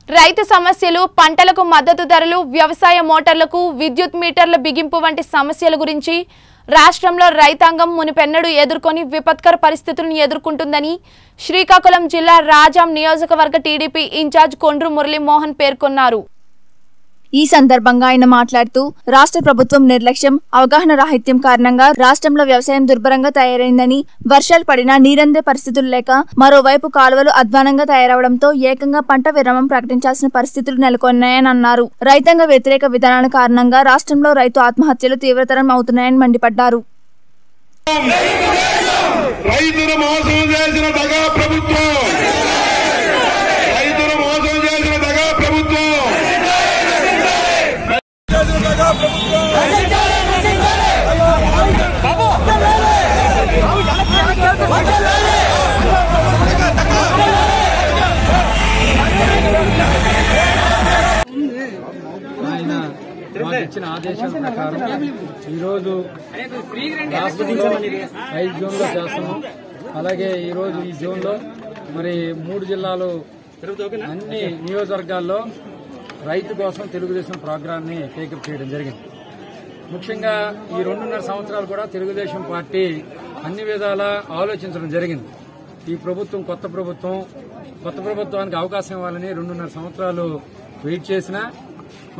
రైతు సమస్యలు పంటలకు మద్దతు ధరలు వ్యవసాయ మోటార్లకు విద్యుత్ మీటర్ల బిగింపు వంటి సమస్యల గురించి రాష్ట్రంలో రైతాంగం మునిపెన్నడూ ఎదుర్కొని విపత్కర పరిస్థితులను ఎదుర్కొంటుందని శ్రీకాకుళం జిల్లా రాజాం నియోజకవర్గ టీడీపీ ఇన్ఛార్జ్ కొండ్రు మురళీమోహన్ పేర్కొన్నారు ఈ సందర్భంగా ఆయన మాట్లాడుతూ రాష్ట్ర ప్రభుత్వం నిర్లక్ష్యం అవగాహన రాహిత్యం కారణంగా రాష్ట్రంలో వ్యవసాయం దుర్భరంగా తయారైందని వర్షాలు పడినా నీరందే పరిస్థితులు లేక మరోవైపు కాలువలు అధ్వానంగా తయారవడంతో ఏకంగా పంట విరామం ప్రకటించాల్సిన పరిస్థితులు నెలకొన్నాయని అన్నారు రైతాంగ వ్యతిరేక విధానాల కారణంగా రాష్ట్రంలో రైతు ఆత్మహత్యలు తీవ్రతరం అవుతున్నాయని మండిపడ్డారు రైతును మోసం చేసిన దగా ప్రభుత్వం రైతును మోసం చేసిన దగా ప్రభుత్వం ఆయన మాకు ఇచ్చిన ఆదేశాల ప్రకారం ఈరోజు రాష్ట్రంలో ఐదు జోన్లో చేస్తాము అలాగే ఈరోజు ఈ జోన్లో మరి మూడు జిల్లాలు అన్ని నియోజకవర్గాల్లో రైతు కోసం తెలుగుదేశం ప్రోగ్రామ్ని టేకప్ చేయడం జరిగింది ముఖ్యంగా ఈ రెండున్నర సంవత్సరాలు కూడా తెలుగుదేశం పార్టీ అన్ని విధాల ఆలోచించడం జరిగింది ఈ ప్రభుత్వం కొత్త ప్రభుత్వం కొత్త ప్రభుత్వానికి అవకాశం ఇవ్వాలని రెండున్నర సంవత్సరాలు వెయిట్ చేసినా